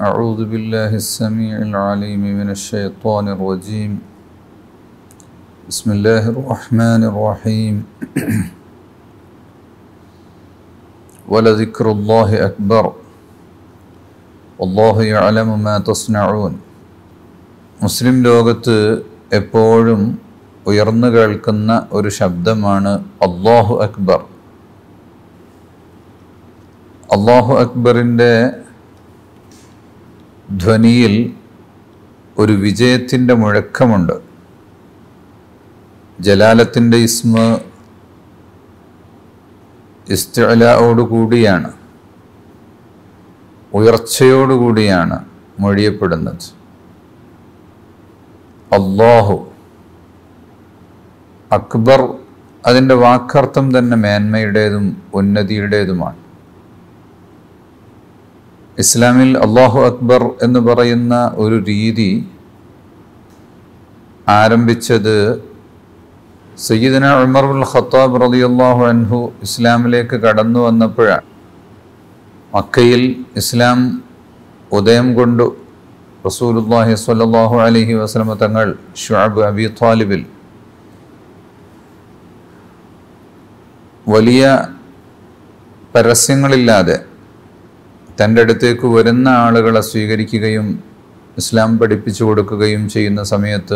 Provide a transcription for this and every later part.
أعوذ بالله السميع العليم من الشيطان الرجيم بسم الله الرحمن الرحيم ولذكر الله أكبر والله يعلم ما تصنعون മുസ്ലിം ലോകത്ത് എപ്പോഴും ഉയർന്നു കേൾക്കുന്ന ഒരു ശബ്ദമാണ് അള്ളാഹു അക്ബർ അള്ളാഹു അക്ബറിൻ്റെ ധ്വനിയിൽ ഒരു വിജയത്തിൻ്റെ മുഴക്കമുണ്ട് ജലാലത്തിൻ്റെ ഇസ്മ ഇസ്തലായോടുകൂടിയാണ് ഉയർച്ചയോടുകൂടിയാണ് മൊഴിയപ്പെടുന്നത് അള്ളാഹു അക്ബർ അതിൻ്റെ വാക്കർത്ഥം തന്നെ മേന്മയുടേതും ഉന്നതിയുടേതുമാണ് ഇസ്ലാമിൽ അള്ളാഹു അക്ബർ എന്ന് പറയുന്ന ഒരു രീതി ആരംഭിച്ചത് സയ്യിദന ഉമർ ഉൽ ഖത്താബ് റളിയല്ലാഹു അൻഹു ഇസ്ലാമിലേക്ക് കടന്നു വന്നപ്പോഴാണ് മക്കയിൽ ഇസ്ലാം ഉദയം കൊണ്ടു റസൂലുല്ലാഹി സ്വല്ലല്ലാഹു അലൈഹി വസല്ലമ തങ്ങൾ ഷുഅബ് അബി ത്വാലിബിൽ വലിയ പരസ്യങ്ങളില്ലാതെ തൻ്റെ അടുത്തേക്ക് വരുന്ന ആളുകളെ സ്വീകരിക്കുകയും ഇസ്ലാം പഠിപ്പിച്ചു കൊടുക്കുകയും ചെയ്യുന്ന സമയത്ത്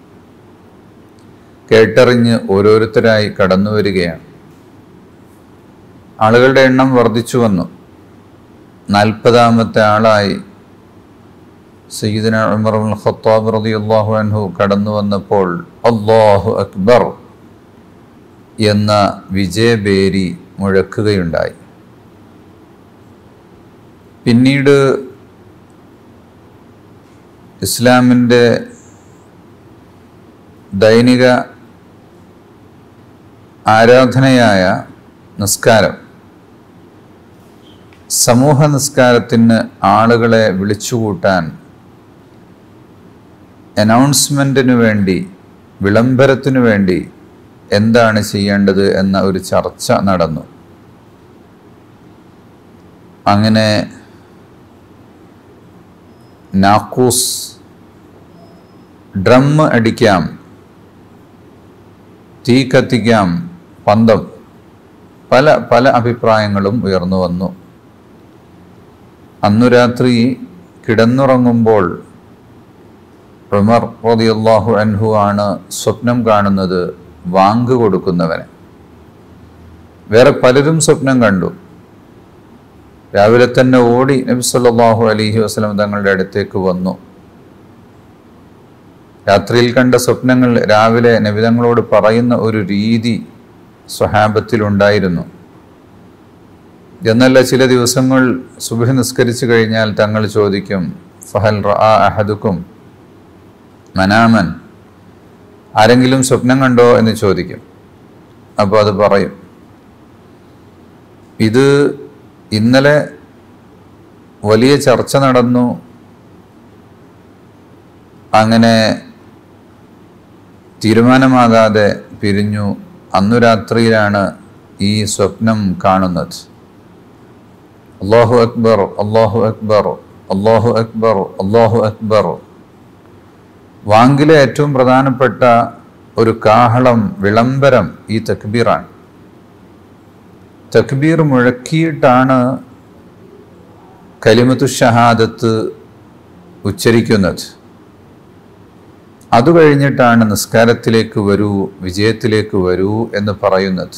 കേട്ടറിഞ്ഞ് ഓരോരുത്തരായി കടന്നു വരികയാണ് ആളുകളുടെ എണ്ണം വർദ്ധിച്ചു വന്നു നാൽപ്പതാമത്തെ ആളായി സയ്യിദന ഉമർ ഉൽ ഖത്താബ് റളിയല്ലാഹു അൻഹു കടന്നു വന്നപ്പോൾ അല്ലാഹു അക്ബർ എന്ന വിജയബേരി മുഴക്കുകയുണ്ടായി പിന്നീട് ഇസ്ലാമിൻ്റെ ദൈനിക ആരാധനയായ നിസ്കാരം സമൂഹ നിസ്കാരത്തിന് ആളുകളെ വിളിച്ചുകൂട്ടാൻ അനൗൺസ്മെൻറ്റിനു വേണ്ടി വിളംബരത്തിനു വേണ്ടി എന്താണ് ചെയ്യേണ്ടത് എന്ന ഒരു ചർച്ച നടന്നു അങ്ങനെ നാക്കൂസ് ഡ്രം അടിക്കാം തീ കത്തിക്കാം പന്തം പല പല അഭിപ്രായങ്ങളും ഉയർന്നു വന്നു അന്നു രാത്രി കിടന്നുറങ്ങുമ്പോൾ ഉമർ റളിയല്ലാഹു അൻഹു ആണ് സ്വപ്നം കാണുന്നത് വാങ്ക് കൊടുക്കുന്നവനെ വേറെ പലരും സ്വപ്നം കണ്ടു രാവിലെ തന്നെ ഓടി നബി സല്ലല്ലാഹു അലൈഹി വസല്ലം തങ്ങളുടെ അടുത്തേക്ക് വന്നു രാത്രിയിൽ കണ്ട സ്വപ്നങ്ങൾ രാവിലെ നബിതങ്ങളോട് പറയുന്ന ഒരു രീതി സ്വഹാബത്തിലുണ്ടായിരുന്നു എന്നല്ല ചില ദിവസങ്ങൾ സുബഹ് നിസ്കരിച്ചു കഴിഞ്ഞാൽ തങ്ങൾ ചോദിക്കും ഫഹൽ റആ അഹദുക്കും മനാമൻ ആരെങ്കിലും സ്വപ്നം കണ്ടോ എന്ന് ചോദിക്കും അപ്പോൾ അത് പറയും ഇത് ഇന്നലെ വലിയ ചർച്ച നടന്നു അങ്ങനെ തീരുമാനമാകാതെ പിരിഞ്ഞു അന്നു രാത്രിയിലാണ് ഈ സ്വപ്നം കാണുന്നത് അള്ളാഹു അക്ബർ അള്ളാഹു അക്ബർ അള്ളാഹു അക്ബർ അള്ളാഹു അക്ബർ വാങ്കിലെ ഏറ്റവും പ്രധാനപ്പെട്ട ഒരു കാഹളം വിളംബരം ഈ തക്ബീറാണ് തക്ബീർ മുഴക്കിയിട്ടാണ് കലിമത്തു ഷഹാദത്ത് ഉച്ചരിക്കുന്നത് അത് കഴിഞ്ഞിട്ടാണ് നിസ്കാരത്തിലേക്ക് വരൂ വിജയത്തിലേക്ക് വരൂ എന്ന് പറയുന്നത്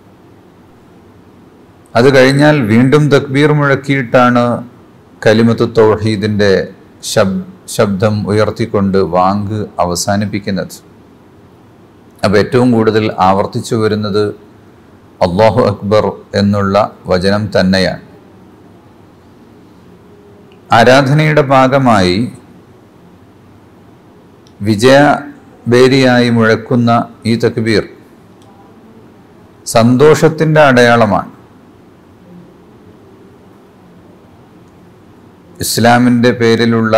അത് കഴിഞ്ഞാൽ വീണ്ടും തക്ബീർ മുഴക്കിയിട്ടാണ് കലിമത്ത് തൗഹീദിൻ്റെ ശബ് ശബ്ദം ഉയർത്തിക്കൊണ്ട് വാങ്ക് അവസാനിപ്പിക്കുന്നത് അപ്പോൾ ഏറ്റവും കൂടുതൽ ആവർത്തിച്ചു വരുന്നത് അള്ളാഹു അക്ബർ എന്നുള്ള വചനം തന്നെയാണ് ആരാധനയുടെ ഭാഗമായി വിജയബേരിയായി മുഴക്കുന്ന ഈ തക്ബീർ സന്തോഷത്തിൻ്റെ അടയാളമാണ് ഇസ്ലാമിൻ്റെ പേരിലുള്ള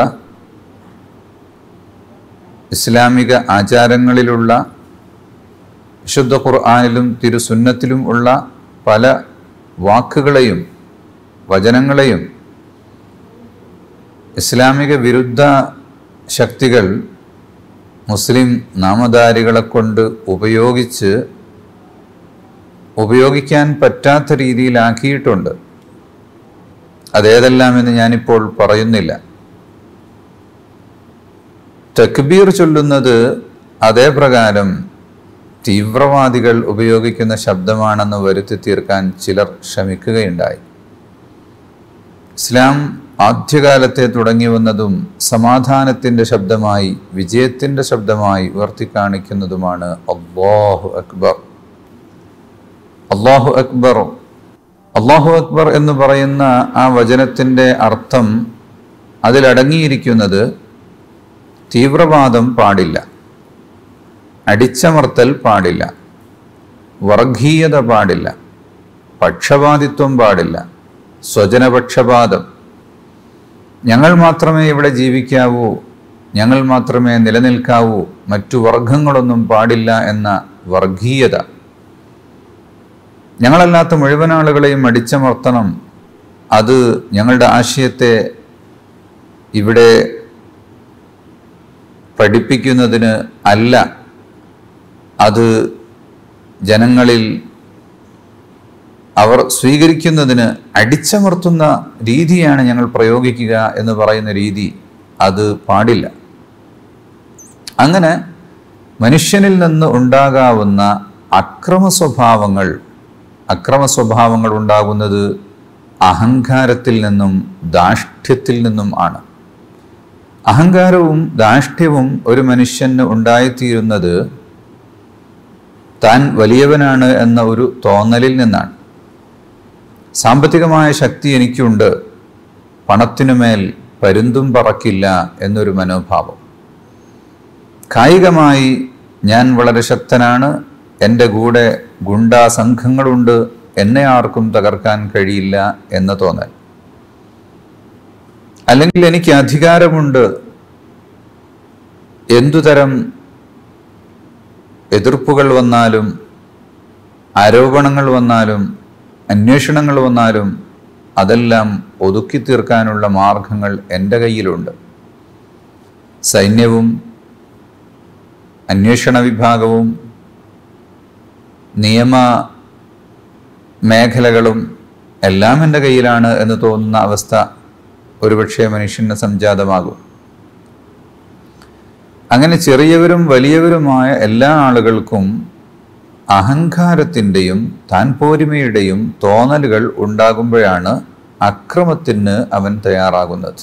ഇസ്ലാമിക ആചാരങ്ങളിലുള്ള വിശുദ്ധ ഖുർആാനിലും തിരുസുന്നത്തിലും ഉള്ള പല വാക്കുകളെയും വചനങ്ങളെയും ഇസ്ലാമിക വിരുദ്ധ ശക്തികൾ മുസ്ലിം നാമധാരികളെ കൊണ്ട് ഉപയോഗിച്ച് ഉപയോഗിക്കാൻ പറ്റാത്ത രീതിയിലാക്കിയിട്ടുണ്ട് അതേതെല്ലാമെന്ന് ഞാനിപ്പോൾ പറയുന്നില്ല തക്ബീർ ചൊല്ലുന്നത് അതേ പ്രകാരം തീവ്രവാദികൾ ഉപയോഗിക്കുന്ന ശബ്ദമാണെന്ന് വരുത്തി തീർക്കാൻ ചിലർ ശ്രമിക്കുകയുണ്ടായി ഇസ്ലാം ആദ്യകാലത്തെ തുടങ്ങി വന്നതും സമാധാനത്തിൻ്റെ ശബ്ദമായി വിജയത്തിൻ്റെ ശബ്ദമായി ഉയർത്തിക്കാണിക്കുന്നതുമാണ് അള്ളാഹു അക്ബർ അള്ളാഹു അക്ബർ അള്ളാഹു അക്ബർ എന്ന് പറയുന്ന ആ വചനത്തിൻ്റെ അർത്ഥം അതിലടങ്ങിയിരിക്കുന്നത് തീവ്രവാദം പാടില്ല അടിച്ചമർത്തൽ പാടില്ല വർഗീയത പാടില്ല പക്ഷപാതിത്വം പാടില്ല സ്വജനപക്ഷപാതം ഞങ്ങൾ മാത്രമേ ഇവിടെ ജീവിക്കാവൂ ഞങ്ങൾ മാത്രമേ നിലനിൽക്കാവൂ മറ്റു വർഗങ്ങളൊന്നും പാടില്ല എന്ന വർഗീയത ഞങ്ങളല്ലാത്ത മുഴുവൻ ആളുകളെയും അടിച്ചമർത്തണം അത് ഞങ്ങളുടെ ആശയത്തെ ഇവിടെ പഠിപ്പിക്കുന്നതിന് അല്ല അത് ജനങ്ങളിൽ അവർ സ്വീകരിക്കുന്നതിന് അടിച്ചമർത്തുന്ന രീതിയാണ് ഞങ്ങൾ പ്രയോഗിക്കുക എന്ന് പറയുന്ന രീതി അത് പാടില്ല അങ്ങനെ മനുഷ്യനിൽ നിന്ന് ഉണ്ടാകാവുന്ന അക്രമ സ്വഭാവങ്ങൾ അക്രമ സ്വഭാവങ്ങൾ ഉണ്ടാകുന്നത് അഹങ്കാരത്തിൽ നിന്നും ദാഷ്ട്യത്തിൽ നിന്നും ആണ് അഹങ്കാരവും ദാഷ്ട്യവും ഒരു മനുഷ്യന് ഉണ്ടായിത്തീരുന്നത് താൻ വലിയവനാണ് എന്ന ഒരു തോന്നലിൽ നിന്നാണ് സാമ്പത്തികമായ ശക്തി എനിക്കുണ്ട് പണത്തിനുമേൽ പരുന്തും പറക്കില്ല എന്നൊരു മനോഭാവം കായികമായി ഞാൻ വളരെ ശക്തനാണ് എൻ്റെ കൂടെ ഗുണ്ടാ സംഘങ്ങളുണ്ട് എന്നെ ആർക്കും തകർക്കാൻ കഴിയില്ല എന്ന തോന്നൽ അല്ലെങ്കിൽ എനിക്ക് അധികാരമുണ്ട് എന്തുതരം എതിർപ്പുകൾ വന്നാലും ആരോപണങ്ങൾ വന്നാലും അന്വേഷണങ്ങൾ വന്നാലും അതെല്ലാം ഒതുക്കി തീർക്കാനുള്ള മാർഗങ്ങൾ എൻ്റെ കയ്യിലുണ്ട് സൈന്യവും അന്വേഷണ വിഭാഗവും നിയമ മേഖലകളും എല്ലാം എൻ്റെ കയ്യിലാണ് എന്ന് തോന്നുന്ന അവസ്ഥ ഒരുപക്ഷെ മനുഷ്യന് സംജാതമാകും അങ്ങനെ ചെറിയവരും വലിയവരുമായ എല്ലാ ആളുകൾക്കും അഹങ്കാരത്തിൻ്റെയും താൻ പോരിമയുടെയും തോന്നലുകൾ ഉണ്ടാകുമ്പോഴാണ് അക്രമത്തിന് അവൻ തയ്യാറാകുന്നത്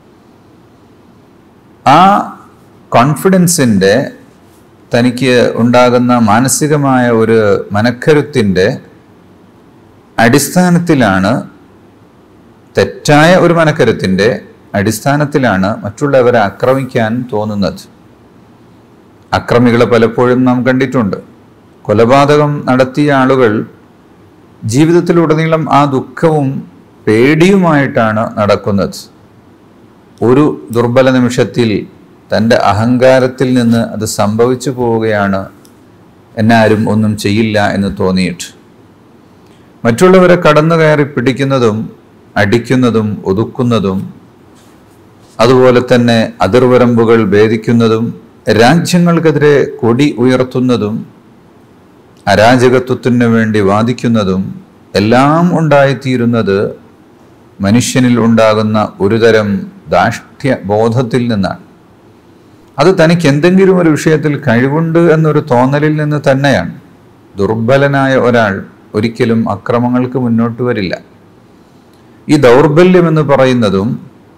ആ കോൺഫിഡൻസിൻ്റെ തനിക്ക് ഉണ്ടാകുന്ന മാനസികമായ ഒരു മനക്കരുത്തിൻ്റെ അടിസ്ഥാനത്തിലാണ് തെറ്റായ ഒരു മനക്കരുത്തിൻ്റെ അടിസ്ഥാനത്തിലാണ് മറ്റുള്ളവരെ ആക്രമിക്കാൻ തോന്നുന്നത് അക്രമികളെ പലപ്പോഴും നാം കണ്ടിട്ടുണ്ട് കൊലപാതകം നടത്തിയ ആളുകൾ ജീവിതത്തിലുടനീളം ആ ദുഃഖവും പേടിയുമായിട്ടാണ് നടക്കുന്നത് ഒരു ദുർബല നിമിഷത്തിൽ തൻ്റെ അഹങ്കാരത്തിൽ നിന്ന് അത് സംഭവിച്ചു പോവുകയാണ് എന്നാരും ഒന്നും ചെയ്യില്ല എന്ന് തോന്നിയിട്ട് മറ്റുള്ളവരെ കടന്നു കയറി പിടിക്കുന്നതും അടിക്കുന്നതും ഒതുക്കുന്നതും അതുപോലെ തന്നെ അതിർവരമ്പുകൾ ഭേദിക്കുന്നതും രാജ്യങ്ങൾക്കെതിരെ കൊടി ഉയർത്തുന്നതും അരാജകത്വത്തിന് വേണ്ടി വാദിക്കുന്നതും എല്ലാം ഉണ്ടായിത്തീരുന്നത് മനുഷ്യനിൽ ഉണ്ടാകുന്ന ഒരുതരം ദാഷ്ട്യ ബോധത്തിൽ നിന്നാണ് അത് തനിക്ക് എന്തെങ്കിലും ഒരു വിഷയത്തിൽ കഴിവുണ്ട് എന്നൊരു തോന്നലിൽ നിന്ന് തന്നെയാണ് ദുർബലനായ ഒരാൾ ഒരിക്കലും അക്രമങ്ങൾക്ക് മുന്നോട്ട് വരില്ല ഈ ദൗർബല്യം എന്ന് പറയുന്നതും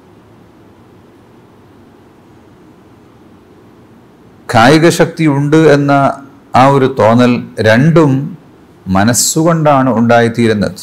കായിക ശക്തി ഉണ്ട് എന്ന ആ ഒരു തോന്നൽ രണ്ടും മനസ്സുകൊണ്ടാണ് ഉണ്ടായിത്തീരുന്നത്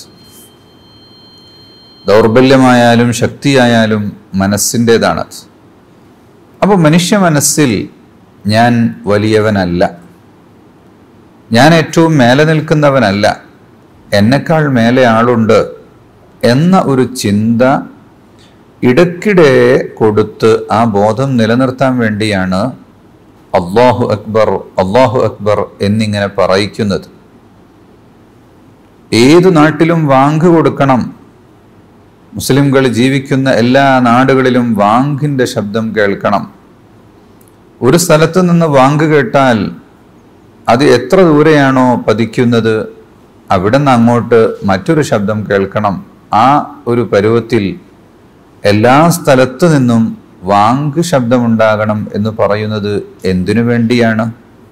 ദൗർബല്യമായാലും ശക്തിയായാലും മനസ്സിൻ്റെതാണത് അപ്പോൾ മനുഷ്യ മനസ്സിൽ ഞാൻ വലിയവനല്ല ഞാൻ ഏറ്റവും മേലെ നിൽക്കുന്നവനല്ല എന്നെക്കാൾ മേലെ ആളുണ്ട് എന്ന ഒരു ചിന്ത ഇടയ്ക്കിടെ കൊടുത്ത് ആ ബോധം നിലനിർത്താൻ വേണ്ടിയാണ് അള്ളാഹു അക്ബർ അള്ളാഹു അക്ബർ എന്നിങ്ങനെ പറയിക്കുന്നത് ഏതു നാട്ടിലും വാങ്ക് കൊടുക്കണം മുസ്ലിംകൾ ജീവിക്കുന്ന എല്ലാ നാടുകളിലും വാങ്കിൻ്റെ ശബ്ദം കേൾക്കണം ഒരു സ്ഥലത്ത് നിന്ന് വാങ്ക് കേട്ടാൽ അത് എത്ര ദൂരെയാണോ പതിക്കുന്നത് അവിടെ നിന്ന് അങ്ങോട്ട് മറ്റൊരു ശബ്ദം കേൾക്കണം ആ ഒരു പരുവത്തിൽ എല്ലാ സ്ഥലത്തു നിന്നും വാങ്ക് ശബ്ദമുണ്ടാകണം എന്ന് പറയുന്നത് എന്തിനു വേണ്ടിയാണ്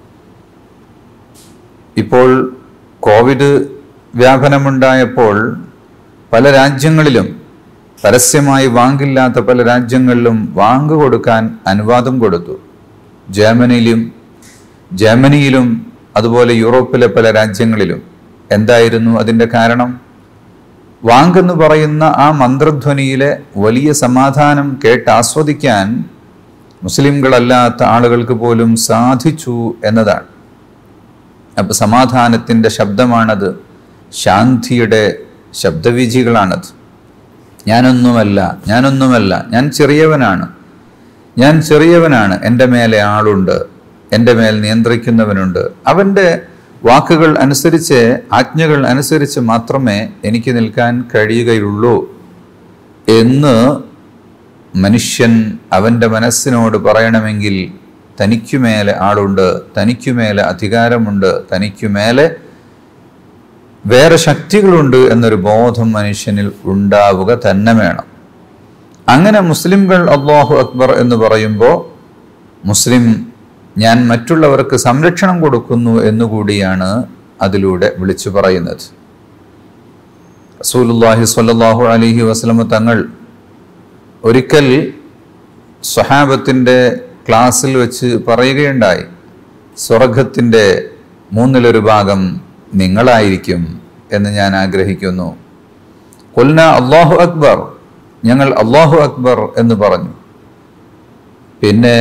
ഇപ്പോൾ കോവിഡ് വ്യാപനമുണ്ടായപ്പോൾ പല രാജ്യങ്ങളിലും പരസ്യമായി വാങ്കില്ലാത്ത പല രാജ്യങ്ങളിലും വാങ്ക് കൊടുക്കാൻ അനുവാദം കൊടുത്തു ജർമ്മനിയിലും ജർമ്മനിയിലും അതുപോലെ യൂറോപ്പിലെ പല രാജ്യങ്ങളിലും എന്തായിരുന്നു അതിൻ്റെ കാരണം വാങ്ക് എന്ന് പറയുന്ന ആ മന്ത്രധ്വനിയിലെ വലിയ സമാധാനം കേട്ട് ആസ്വദിക്കാൻ മുസ്ലിംകളല്ലാത്ത ആളുകൾക്ക് പോലും സാധിച്ചു എന്നതാണ് അപ്പൊ സമാധാനത്തിൻ്റെ ശബ്ദമാണത് ശാന്തിയുടെ ശബ്ദവീചികളാണത് ഞാനൊന്നുമല്ല ഞാനൊന്നുമല്ല ഞാൻ ചെറിയവനാണ് ഞാൻ ചെറിയവനാണ് എൻ്റെ മേലെ ആളുണ്ട് എൻ്റെ മേൽ നിയന്ത്രിക്കുന്നവനുണ്ട് അവൻ്റെ വാക്കുകൾ അനുസരിച്ച് ആജ്ഞകൾ അനുസരിച്ച് മാത്രമേ എനിക്ക് നിൽക്കാൻ കഴിയുകയുള്ളൂ എന്ന് മനുഷ്യൻ അവൻ്റെ മനസ്സിനോട് പറയണമെങ്കിൽ തനിക്കുമേലെ ആളുണ്ട് തനിക്കുമേലെ അധികാരമുണ്ട് തനിക്കുമേലെ വേറെ ശക്തികളുണ്ട് എന്നൊരു ബോധം മനുഷ്യനിൽ ഉണ്ടാവുക തന്നെ വേണം അങ്ങനെ മുസ്ലിംകൾ അള്ളാഹു അക്ബർ എന്ന് പറയുമ്പോൾ മുസ്ലിം ഞാൻ മറ്റുള്ളവർക്ക് സംരക്ഷണം കൊടുക്കുന്നു എന്നുകൂടിയാണ് അതിലൂടെ വിളിച്ചു പറയുന്നത് റസൂലുല്ലാഹി സ്വല്ലല്ലാഹു അലൈഹി വസല്ലമ തങ്ങൾ ഒരിക്കൽ സ്വഹാബത്തിൻ്റെ ക്ലാസ്സിൽ വെച്ച് പറയുകയുണ്ടായി സ്വർഗത്തിൻ്റെ മൂന്നിലൊരു ഭാഗം നിങ്ങളായിരിക്കും എന്ന് ഞാൻ ആഗ്രഹിക്കുന്നു കൊൽന അള്ളാഹു അക്ബർ ഞങ്ങൾ അള്ളാഹു അക്ബർ എന്ന് പറഞ്ഞു പിന്നെ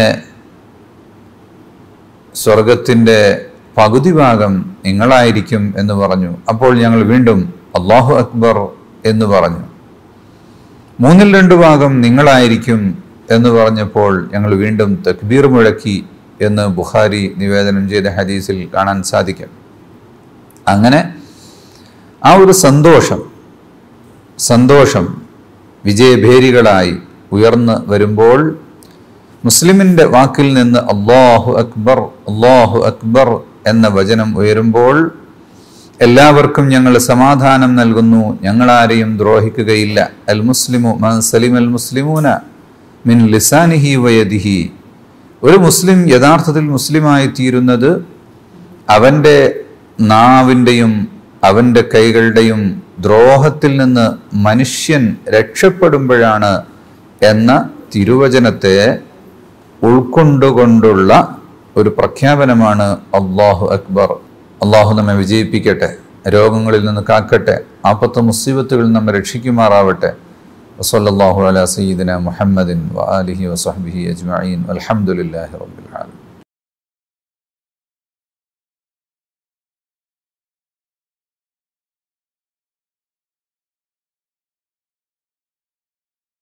സ്വർഗത്തിൻ്റെ പകുതി ഭാഗം നിങ്ങളായിരിക്കും എന്ന് പറഞ്ഞു അപ്പോൾ ഞങ്ങൾ വീണ്ടും അള്ളാഹു അക്ബർ എന്ന് പറഞ്ഞു മൂന്നിൽ രണ്ട് ഭാഗം നിങ്ങളായിരിക്കും എന്ന് പറഞ്ഞപ്പോൾ ഞങ്ങൾ വീണ്ടും തക്ബീർ മുഴക്കി എന്ന് ബുഖാരി നിവേദനം ചെയ്ത ഹദീസിൽ കാണാൻ സാധിക്കും അങ്ങനെ ആ ഒരു സന്തോഷം സന്തോഷം വിജയഭേരികളായി ഉയർന്നു വരുമ്പോൾ മുസ്ലിമിൻ്റെ വാക്കിൽ നിന്ന് അള്ളാഹു അക്ബർ അള്ളാഹു അക്ബർ എന്ന വചനം ഉയരുമ്പോൾ എല്ലാവർക്കും ഞങ്ങൾ സമാധാനം നൽകുന്നു ഞങ്ങളാരെയും ദ്രോഹിക്കുകയില്ല അൽ മുസ്ലിമു മൻ സലിം അൽ മുസ്ലിമൂന മിൻ ലിസാനിഹി വയദിഹി ഒരു മുസ്ലിം യഥാർത്ഥത്തിൽ മുസ്ലിമായി തീരുന്നത് അവൻ്റെ നാവിൻ്റെയും അവൻ്റെ കൈകളുടെയും ദ്രോഹത്തിൽ നിന്ന് മനുഷ്യൻ രക്ഷപ്പെടുമ്പോഴാണ് എന്ന തിരുവചനത്തെ ഉൾക്കൊണ്ടുകൊണ്ടുള്ള ഒരു പ്രഖ്യാപനമാണ് അള്ളാഹു അക്ബർ അള്ളാഹു നമ്മെ വിജയിപ്പിക്കട്ടെ രോഗങ്ങളിൽ നിന്ന് കാക്കട്ടെ ആപത്ത് മുസീബത്തുകളിൽ നമ്മെ രക്ഷിക്കുമാറാവട്ടെ വസല്ലാഹു അല സയ്യിദിന മുഹമ്മദിൻ വ ആലിഹി വസഹബിഹി അജ്മഈൻ അൽഹംദുലില്ലാഹി റബ്ബിൽ ആലമീൻ